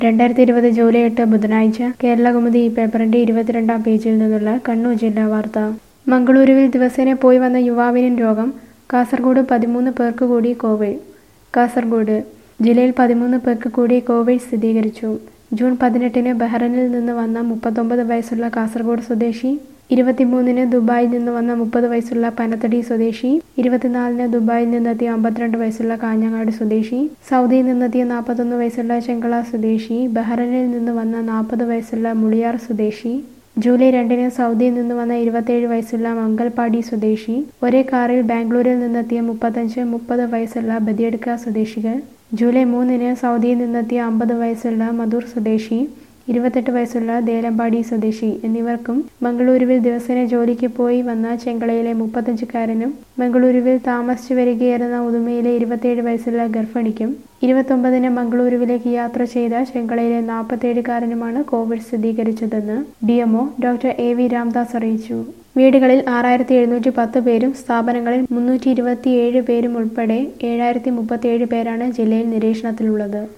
രണ്ടായിരത്തി ഇരുപത് ജൂലൈ എട്ട് ബുധനാഴ്ച കേരളകൗമുദി ഈ പേപ്പറിന്റെ ഇരുപത്തിരണ്ടാം പേജിൽ നിന്നുള്ള കണ്ണൂർ ജില്ലാ വാർത്ത മംഗളൂരുവിൽ ദിവസേന പോയി വന്ന യുവാവിനും രോഗം കാസർഗോഡ് പതിമൂന്ന് പേർക്ക് കൂടി കോവിഡ് കാസർഗോഡ് ജില്ലയിൽ പതിമൂന്ന് പേർക്ക് കൂടി കോവിഡ് സ്ഥിരീകരിച്ചു ജൂൺ പതിനെട്ടിന് ബഹ്റൈനിൽ നിന്ന് വന്ന മുപ്പത്തൊമ്പത് വയസ്സുള്ള കാസർഗോഡ് സ്വദേശി ഇരുപത്തിമൂന്നിന് ദുബായിൽ നിന്ന് വന്ന മുപ്പത് വയസ്സുള്ള പനത്തടി സ്വദേശി ഇരുപത്തിനാലിന് ദുബായിൽ നിന്നെത്തിയ അമ്പത്തിരണ്ട് വയസ്സുള്ള കാഞ്ഞങ്ങാട് സ്വദേശി സൗദിയിൽ നിന്നെത്തിയ നാൽപ്പത്തൊന്ന് വയസ്സുള്ള ചെങ്കള സ്വദേശി ബഹ്റൈനിൽ നിന്ന് വന്ന നാൽപ്പത് വയസ്സുള്ള മുളിയാർ സ്വദേശി ജൂലൈ രണ്ടിന് സൗദിയിൽ നിന്ന് വന്ന ഇരുപത്തേഴ് വയസ്സുള്ള മംഗൽപാടി സ്വദേശി ഒരേ കാറിൽ ബാംഗ്ലൂരിൽ നിന്നെത്തിയ മുപ്പത്തഞ്ച് മുപ്പത് വയസ്സുള്ള ബദിയടുക്ക സ്വദേശികൾ ജൂലൈ മൂന്നിന് സൗദിയിൽ നിന്നെത്തിയ അമ്പത് വയസ്സുള്ള മധൂർ സ്വദേശി ഇരുപത്തെട്ട് വയസ്സുള്ള ദേലമ്പാടി സ്വദേശി എന്നിവർക്കും മംഗളൂരുവിൽ ദിവസേന ജോലിക്ക് പോയി വന്ന ചെങ്കളയിലെ മുപ്പത്തഞ്ചുകാരനും മംഗളൂരുവിൽ താമസിച്ചു വരികയായിരുന്ന ഉദുമയിലെ ഇരുപത്തിയേഴ് വയസ്സുള്ള ഗർഭിണിക്കും ഇരുപത്തൊമ്പതിന് മംഗളൂരുവിലേക്ക് യാത്ര ചെയ്ത ചെങ്കളയിലെ നാൽപ്പത്തേഴുകാരനുമാണ് കോവിഡ് സ്ഥിരീകരിച്ചതെന്ന് D MO doctor A V Ramdas അറിയിച്ചു വീടുകളിൽ ആറായിരത്തി എഴുന്നൂറ്റി പത്ത് പേരും സ്ഥാപനങ്ങളിൽ മുന്നൂറ്റി ഇരുപത്തിയേഴ് പേരും ഉൾപ്പെടെ ഏഴായിരത്തി മുപ്പത്തിയേഴ് പേരാണ് ജില്ലയിൽ നിരീക്ഷണത്തിലുള്ളത്